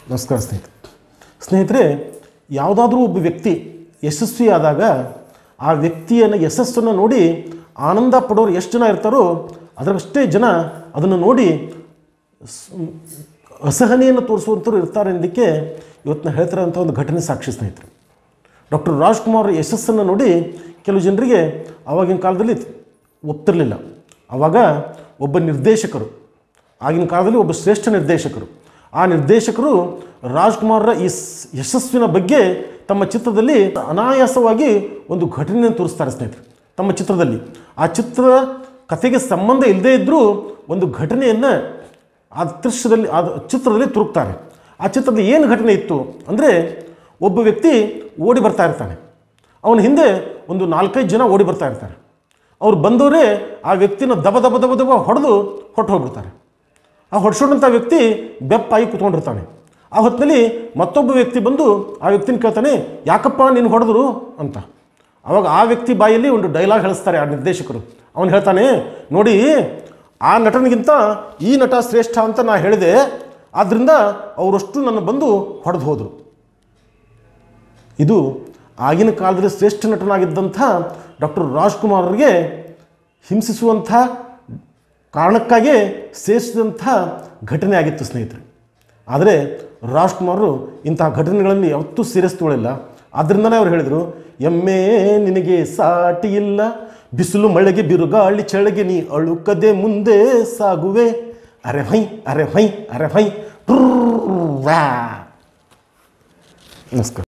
ನಮಸ್ಕಾರ ಸ್ನೇಹಿತರೆ ಸ್ನೇಹಿತರೆ ಯಾವುದಾದ್ರೂ ಒಬ್ಬ ವ್ಯಕ್ತಿ ಯಶಸ್ವಿ ಆದಾಗ ಆ ವ್ಯಕ್ತಿಯನ್ನು ಯಶಸ್ಸನ್ನು ನೋಡಿ ಆನಂದ ಪಡೋರು ಎಷ್ಟು ಜನ ಇರ್ತಾರೋ ಅದರಷ್ಟೇ ಜನ ಅದನ್ನು ನೋಡಿ ಸ್- ಅಸಹನೆಯನ್ನು ತೋರಿಸುವಂಥವ್ರು ಇರ್ತಾರೆ ಅನ್ನೋದಕ್ಕೆ ಇವತ್ತು ನಾನು ಹೇಳ್ತಿರೋಂಥ ಒಂದು ಘಟನೆ ಸಾಕ್ಷಿ ಸ್ನೇಹಿತರೆ ಡಾಕ್ಟರ್ ರಾಜ್ಕುಮಾರ್ ಯಶಸ್ಸನ್ನು ನೋಡಿ ಕೆಲವು ಜನರಿಗೆ ಆವಾಗಿನ ಕಾಲದಲ್ಲಿ ಒಪ್ತಿರಲಿಲ್ಲ ಆವಾಗ ಒಬ್ಬ ನಿರ್ದೇಶಕರು ಆಗಿನ ಕಾಲದಲ್ಲಿ ಒಬ್ಬ ಶ್ರೇಷ್ಠ ನಿರ್ದೇಶಕರು ಆ ನಿರ್ದೇಶಕರು ರಾಜ್ಕುಮಾರ್ರ ಈ ಸ್- ಯಶಸ್ವಿನ ಬಗ್ಗೆ ತಮ್ಮ ಚಿತ್ರದಲ್ಲಿ ಅನಾಯಾಸವಾಗಿ ಒಂದು ಘಟನೆಯನ್ನು ತೋರಿಸ್ತಾರೆ ಸ್ನೇಹಿತರೆ ತಮ್ಮ ಚಿತ್ರದಲ್ಲಿ ಆ ಚಿತ್ರ ಕಥೆಗೆ ಸಂಬಂಧ ಇಲ್ಲದೇ ಇದ್ದರೂ ಒಂದು ಘಟನೆಯನ್ನು ಆ ದೃಶ್ಯದಲ್ಲಿ ಆ ಚಿತ್ರದಲ್ಲಿ ತುರುಕ್ತಾರೆ ಆ ಚಿತ್ರದಲ್ಲಿ ಏನು ಘಟನೆ ಇತ್ತು ಅಂದರೆ ಒಬ್ಬ ವ್ಯಕ್ತಿ ಓಡಿ ಬರ್ತಾ ಇರ್ತಾನೆ ಅವನ ಹಿಂದೆ ಒಂದು ನಾಲ್ಕೈದು ಜನ ಓಡಿ ಬರ್ತಾ ಇರ್ತಾರೆ ಅವ್ರು ಬಂದವರೇ ಆ ವ್ಯಕ್ತಿನ ದಬ ದಬ ದಬ ದಬ ಹೊಡೆದು ಹೊಟ್ಟು ಹೋಗ್ಬಿಡ್ತಾರೆ ಆ ಹೊಡ್ಸೋಣಂಥ ವ್ಯಕ್ತಿ ಬೆಪ್ಪಾಗಿ ಕೂತ್ಕೊಂಡಿರ್ತಾನೆ ಆ ಹೊತ್ತಿನಲ್ಲಿ ಮತ್ತೊಬ್ಬ ವ್ಯಕ್ತಿ ಬಂದು ಆ ವ್ಯಕ್ತಿನ ಕೇಳ್ತಾನೆ ಯಾಕಪ್ಪ ನೀನು ಹೊಡೆದ್ರು ಅಂತ ಅವಾಗ ಆ ವ್ಯಕ್ತಿ ಬಾಯಲ್ಲಿ ಒಂದು ಡೈಲಾಗ್ ಹೇಳಿಸ್ತಾರೆ ಆ ನಿರ್ದೇಶಕರು ಅವನು ಹೇಳ್ತಾನೆ ನೋಡಿ ಆ ನಟನಿಗಿಂತ ಈ ನಟ ಶ್ರೇಷ್ಠ ಅಂತ ನಾ ಹೇಳಿದೆ ಆದ್ದರಿಂದ ಅವರಷ್ಟು ನನ್ನ ಬಂದು ಹೊಡೆದು ಹೋದರು ಇದು ಆಗಿನ ಕಾಲದಲ್ಲಿ ಶ್ರೇಷ್ಠ ನಟನಾಗಿದ್ದಂಥ ಡಾಕ್ಟರ್ ರಾಜ್ಕುಮಾರ್ ಅವರಿಗೆ ಹಿಂಸಿಸುವಂಥ ಕಾರಣಕ್ಕಾಗಿ ಸೇರಿಸಿದಂಥ ಘಟನೆ ಆಗಿತ್ತು ಸ್ನೇಹಿತರೆ ಆದರೆ ರಾಜ್ಕುಮಾರರು ಇಂತಹ ಘಟನೆಗಳನ್ನು ಯಾವತ್ತೂ ಸೀರಿಯಸ್ ತೊಗೊಳ್ಳಿಲ್ಲ ಆದ್ದರಿಂದನೇ ಅವ್ರು ಹೇಳಿದರು ಎಮ್ಮೆ ನಿನಗೆ ಸಾಟಿ ಇಲ್ಲ ಬಿಸಿಲು ಮಳೆಗೆ ಬಿರುಗಾಳಿ ಚಳಿಗೆ ನೀ ಅಳುಕದೆ ಮುಂದೆ ಸಾಗುವೆ ಅರೆ ಹೈ ಅರೆ ಹೈ ಅರೆ ಹೈ ಟ್ರೂ ವ್ಯಾ. ನಮಸ್ಕಾರ